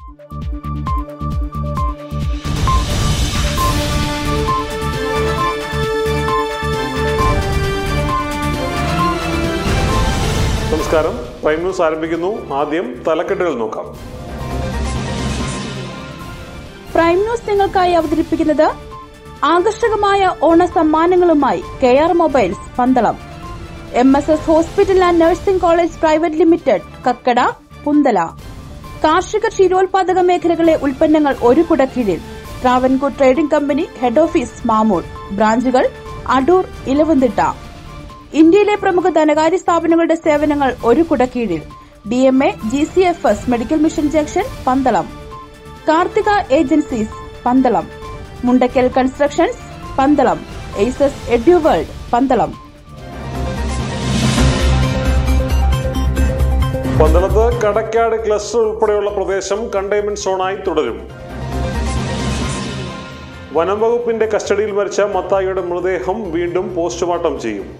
നമസ്കാരം prime news ആരംഭിക്കുന്നു ആദ്യം തലക്കെട്ടുകൾ നോക്കാം പ്രൈം ന്യൂസ് നിങ്ങൾക്കായി അവതരിപ്പിക്കുന്നത് ആകർഷകമായ ഓണ സമ്മാനങ്ങളുമായി K R mobiles Pandalam M S S hospital and nursing college private limited കക്കട കുന്തല കാർഷിക ക്ഷീരോത്പാദക മേഖലകളെ ഉൽപ്പന്നങ്ങൾ ഒരു കുടക്കീഴിൽ Travancore trading company head office Mamoor ബ്രാഞ്ചുകൾ അടൂർ ഇലവന്തിട്ട ഇന്ത്യയിലെ പ്രമുഖ ധനകാര്യ സ്ഥാപനങ്ങളുടെ സേവനങ്ങൾ ഒരു കുടക്കീഴിൽ D M A G C F S medical mission junction Pandalam Karthika agencies Pandalam Mundakkal constructions Pandalam aces eduworld Pandalam പന്തളത്ത് കടക്കാട് ക്ലസ്റ്റർ ഉൾപ്പെടെയുള്ള പ്രദേശം കണ്ടെയ്ൻമെന്റ് സോണായി തുടരും വനം വകുപ്പിന്റെ കസ്റ്റഡിയിൽ മരിച്ച മത്തായിയുടെ മൃതദേഹം വീണ്ടും പോസ്റ്റ്മോർട്ടം ചെയ്യും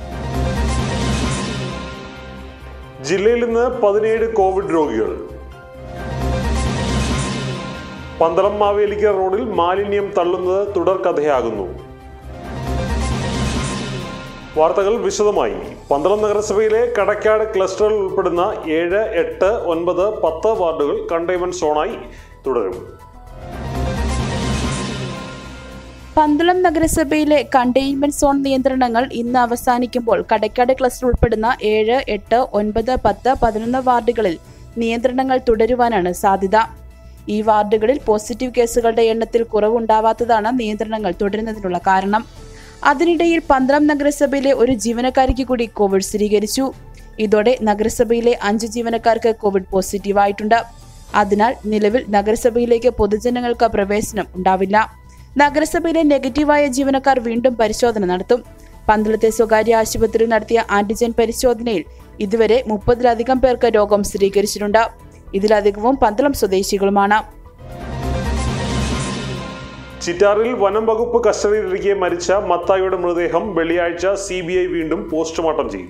ജില്ലയിൽ ഇന്ന് പതിനേഴ് കോവിഡ് രോഗികൾ പന്തളം മാവേലിക്കർ റോഡിൽ മാലിന്യം തള്ളുന്നത് തുടർക്കഥയാകുന്നു വാർത്തകൾ വിശദമായി പന്തളം നഗരസഭയിലെ കടക്കാട് ക്ലസ്റ്ററിൽ ഉൾപ്പെടുന്ന ഏഴ് എട്ട് ഒൻപത് പത്ത് വാർഡുകൾ കണ്ടെയ്ൻമെന്റ് സോണായി തുടരും പന്തളം നഗരസഭയിലെ കണ്ടെയ്ൻമെന്റ് സോൺ നിയന്ത്രണങ്ങൾ ഇന്ന് അവസാനിക്കുമ്പോൾ കടക്കാട് ക്ലസ്റ്റർ ഉൾപ്പെടുന്ന ഏഴ് എട്ട് ഒൻപത് പത്ത് പതിനൊന്ന് വാർഡുകളിൽ നിയന്ത്രണങ്ങൾ തുടരുവാനാണ് സാധ്യത ഈ വാർഡുകളിൽ പോസിറ്റീവ് കേസുകളുടെ എണ്ണത്തിൽ കുറവുണ്ടാവാത്തതാണ് നിയന്ത്രണങ്ങൾ തുടരുന്നതിനുള്ള കാരണം അതിനിടയിൽ പന്തളം നഗരസഭയിലെ ഒരു ജീവനക്കാരിക്ക് കൂടി കോവിഡ് സ്ഥിരീകരിച്ചു ഇതോടെ നഗരസഭയിലെ അഞ്ച് ജീവനക്കാർക്ക് കോവിഡ് പോസിറ്റീവായിട്ടുണ്ട് അതിനാൽ നിലവിൽ നഗരസഭയിലേക്ക് പൊതുജനങ്ങൾക്ക് പ്രവേശനം ഉണ്ടാവില്ല നഗരസഭയിലെ നെഗറ്റീവായ ജീവനക്കാർ വീണ്ടും പരിശോധന നടത്തും പന്തളത്തെ സ്വകാര്യ ആശുപത്രിയിൽ നടത്തിയ ആന്റിജൻ പരിശോധനയിൽ ഇതുവരെ മുപ്പതിലധികം പേർക്ക് രോഗം സ്ഥിരീകരിച്ചിട്ടുണ്ട് ഇതിലധികവും പന്തളം സ്വദേശികളുമാണ് ചിറ്റാറിൽ വനം വകുപ്പ് കസ്റ്റഡിയിലിരിക്കെ മരിച്ച മത്തായിയുടെ മൃതദേഹം വെള്ളിയാഴ്ച സി വീണ്ടും പോസ്റ്റ്മോർട്ടം ചെയ്യും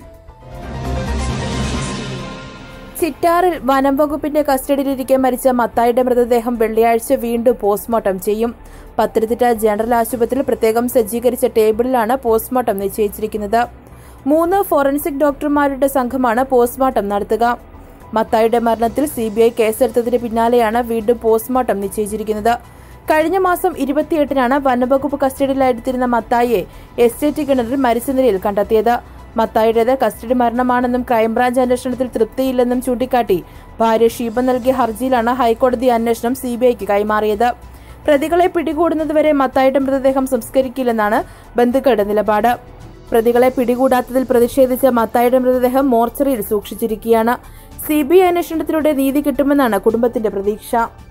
ചിറ്റാറിൽ വനം വകുപ്പിന്റെ കസ്റ്റഡിയിലിരിക്കെ മരിച്ച മത്തായിയുടെ മൃതദേഹം വെള്ളിയാഴ്ച വീണ്ടും പോസ്റ്റ്മോർട്ടം ചെയ്യും പത്തനംതിട്ട ജനറൽ ആശുപത്രിയിൽ പ്രത്യേകം സജ്ജീകരിച്ച ടേബിളിലാണ് പോസ്റ്റ്മോർട്ടം നിശ്ചയിച്ചിരിക്കുന്നത് മൂന്ന് ഫോറൻസിക് ഡോക്ടർമാരുടെ സംഘമാണ് പോസ്റ്റ്മോർട്ടം നടത്തുക മത്തായിയുടെ മരണത്തിൽ സിബിഐ കേസെടുത്തതിന് പിന്നാലെയാണ് വീണ്ടും പോസ്റ്റ്മോർട്ടം നിശ്ചയിച്ചിരിക്കുന്നത് കഴിഞ്ഞ മാസം ഇരുപത്തിയെട്ടിനാണ് വനംവകുപ്പ് കസ്റ്റഡിയിലായിരുത്തിരുന്ന മത്തായിയെ എസ്റ്റേറ്റ് കിണറിൽ മരിച്ച നിലയിൽ കണ്ടെത്തിയത് മത്തായിയുടേത് കസ്റ്റഡി മരണമാണെന്നും ക്രൈംബ്രാഞ്ച് അന്വേഷണത്തിൽ തൃപ്തിയില്ലെന്നും ചൂണ്ടിക്കാട്ടി ഭാര്യ ഷീബ നൽകിയ ഹർജിയിലാണ് ഹൈക്കോടതി അന്വേഷണം സിബിഐക്ക് കൈമാറിയത് പ്രതികളെ പിടികൂടുന്നതുവരെ മത്തായിയുടെ മൃതദേഹം സംസ്കരിക്കില്ലെന്നാണ് ബന്ധുക്കളുടെ നിലപാട് പ്രതികളെ പിടികൂടാത്തതിൽ പ്രതിഷേധിച്ച മത്തായിയുടെ മൃതദേഹം മോർച്ചറിയിൽ സൂക്ഷിച്ചിരിക്കുകയാണ് സിബിഐ അന്വേഷണത്തിലൂടെ നീതി കിട്ടുമെന്നാണ് കുടുംബത്തിന്റെ പ്രതീക്ഷ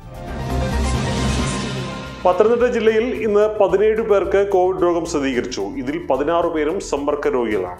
പത്തനംതിട്ട ജില്ലയിൽ ഇന്ന് പതിനേഴ് പേർക്ക് കോവിഡ് രോഗം സ്ഥിരീകരിച്ചു ഇതിൽ പതിനാറ് പേരും സമ്പർക്ക രോഗികളാണ്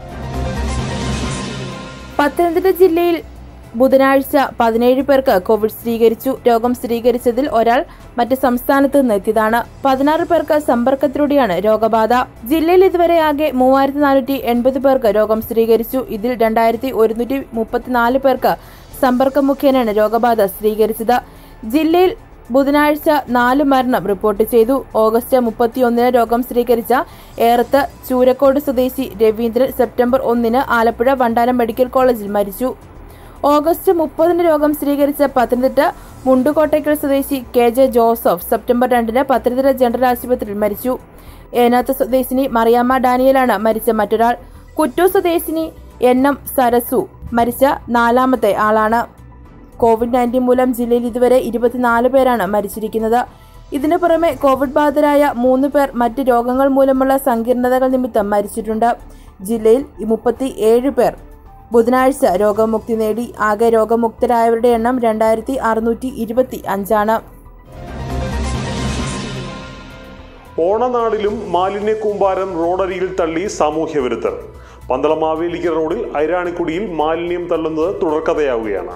പത്തനംതിട്ട ജില്ലയിൽ ബുധനാഴ്ച പതിനേഴ് പേർക്ക് കോവിഡ് സ്ഥിരീകരിച്ചു രോഗം സ്ഥിരീകരിച്ചതിൽ ഒരാൾ മറ്റ് സംസ്ഥാനത്ത് നിന്ന് എത്തിയതാണ് പതിനാറ് പേർക്ക് സമ്പർക്കത്തിലൂടെയാണ് രോഗബാധ ജില്ലയിൽ ഇതുവരെ ആകെ മൂവായിരത്തി നാനൂറ്റി എൺപത് പേർക്ക് രോഗം സ്ഥിരീകരിച്ചു ഇതിൽ രണ്ടായിരത്തി ഒരുന്നൂറ്റി മുപ്പത്തിനാല് പേർക്ക് സമ്പർക്കം മുഖേനയാണ് രോഗബാധ സ്ഥിരീകരിച്ചത് ജില്ലയിൽ ബുധനാഴ്ച നാല് മരണം റിപ്പോർട്ട് ചെയ്തു ഓഗസ്റ്റ് മുപ്പത്തിയൊന്നിന് രോഗം സ്ഥിരീകരിച്ച ഏറത്ത് ചൂരക്കോട് സ്വദേശി രവീന്ദ്രൻ സെപ്റ്റംബർ ഒന്നിന് ആലപ്പുഴ വണ്ടാനം മെഡിക്കൽ കോളേജിൽ മരിച്ചു ഓഗസ്റ്റ് മുപ്പതിന് രോഗം സ്ഥിരീകരിച്ച പത്തനംതിട്ട മുണ്ടുകോട്ടയ്ക്കൽ സ്വദേശി കെ ജെ ജോസഫ് സെപ്റ്റംബർ രണ്ടിന് പത്തനംതിട്ട ജനറൽ ആശുപത്രിയിൽ മരിച്ചു ഏനാത്ത് സ്വദേശിനി മറിയാമ്മ ഡാനിയലാണ് മരിച്ച മറ്റൊരാൾ കുറ്റൂർ സ്വദേശിനി എൻ എം സരസു മരിച്ച നാലാമത്തെ ആളാണ് കോവിഡ് നയൻറ്റീൻ മൂലം ജില്ലയിൽ ഇതുവരെ ഇരുപത്തിനാല് പേരാണ് മരിച്ചിരിക്കുന്നത് ഇതിനു പുറമെ കോവിഡ് ബാധിതരായ മൂന്ന് പേർ മറ്റ് രോഗങ്ങൾ മൂലമുള്ള സങ്കീർണതകൾ നിമിത്തം മരിച്ചിട്ടുണ്ട് ജില്ലയിൽ മുപ്പത്തി ഏഴ് പേർ ബുധനാഴ്ച രോഗമുക്തി നേടി ആകെ രോഗമുക്തരായവരുടെ എണ്ണം രണ്ടായിരത്തി അറുന്നൂറ്റി ഇരുപത്തി അഞ്ചാണ് ഓണനാടിലും മാലിന്യ കൂമ്പാരം റോഡരികിൽ തള്ളി സാമൂഹ്യ വിരുദ്ധർ പന്തളം മാവേലിക്കർ റോഡിൽ ഐരാണിക്കുടിയിൽ മാലിന്യം തള്ളുന്നത് തുടർക്കഥയാവുകയാണ്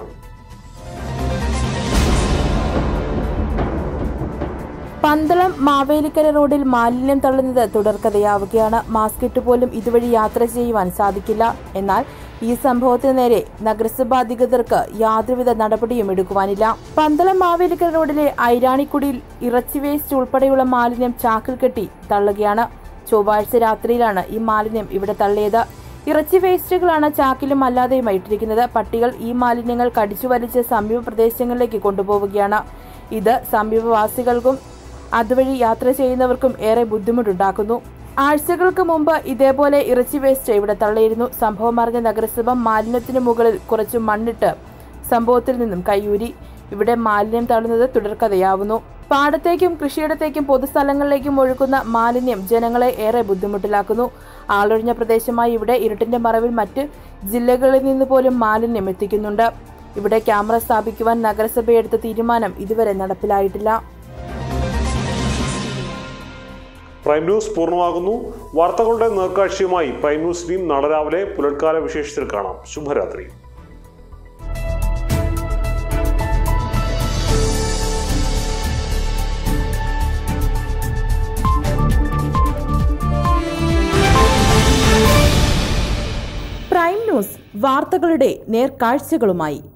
പന്തളം മാവേലിക്കര റോഡിൽ മാലിന്യം തള്ളുന്നത് തുടർക്കഥയാവുകയാണ് മാസ്ക് ഇട്ട് പോലും ഇതുവഴി യാത്ര ചെയ്യുവാൻ സാധിക്കില്ല എന്നാൽ ഈ സംഭവത്തിന് നേരെ നഗരസഭാ അധികൃതർക്ക് യാതൊരുവിധ നടപടിയും എടുക്കുവാനില്ല പന്തളം മാവേലിക്കൽ റോഡിലെ ഐരാണിക്കുടിയിൽ ഇറച്ചി വേസ്റ്റ് ഉൾപ്പെടെയുള്ള മാലിന്യം ചാക്കിൽ കെട്ടി തള്ളുകയാണ് ചൊവ്വാഴ്ച രാത്രിയിലാണ് ഈ മാലിന്യം ഇവിടെ തള്ളിയത് ഇറച്ചി വേസ്റ്റുകളാണ് ചാക്കിലും അല്ലാതെയുമായി ഇട്ടിരിക്കുന്നത് പട്ടികൾ ഈ മാലിന്യങ്ങൾ കടിച്ചു വലിച്ച് സമീപ പ്രദേശങ്ങളിലേക്ക് കൊണ്ടുപോവുകയാണ് ഇത് സമീപവാസികൾക്കും അതുവഴി യാത്ര ചെയ്യുന്നവർക്കും ഏറെ ബുദ്ധിമുട്ടുണ്ടാക്കുന്നു ആഴ്ചകൾക്ക് മുമ്പ് ഇതേപോലെ ഇറച്ചി വേസ്റ്റ് ഇവിടെ തള്ളിയിരുന്നു സംഭവം അറിഞ്ഞ നഗരസഭ മാലിന്യത്തിന് മുകളിൽ കുറച്ച് മണ്ണിട്ട് സംഭവത്തിൽ നിന്നും കൈയൂരി ഇവിടെ മാലിന്യം തള്ളുന്നത് തുടർക്കഥയാവുന്നു പാടത്തേക്കും കൃഷിയിടത്തേക്കും പൊതുസ്ഥലങ്ങളിലേക്കും ഒഴുക്കുന്ന മാലിന്യം ജനങ്ങളെ ഏറെ ബുദ്ധിമുട്ടിലാക്കുന്നു ആളൊഴിഞ്ഞ പ്രദേശമായി ഇവിടെ ഇരുട്ടിന്റെ മറവിൽ മറ്റ് ജില്ലകളിൽ നിന്ന് പോലും മാലിന്യം എത്തിക്കുന്നുണ്ട് ഇവിടെ ക്യാമറ സ്ഥാപിക്കുവാൻ നഗരസഭയെടുത്ത തീരുമാനം ഇതുവരെ നടപ്പിലായിട്ടില്ല പ്രൈം ന്യൂസ് പൂർണ്ണമാകുന്നു വാർത്തകളുടെ നേർക്കാഴ്ചയുമായി പ്രൈം ന്യൂസ് ടീം നാളെ രാവിലെ പുലർക്കാല വിശേഷത്തിൽ കാണാം ശുഭരാത്രി പ്രൈം ന്യൂസ് വാർത്തകളുടെ നേർക്കാഴ്ചകളുമായി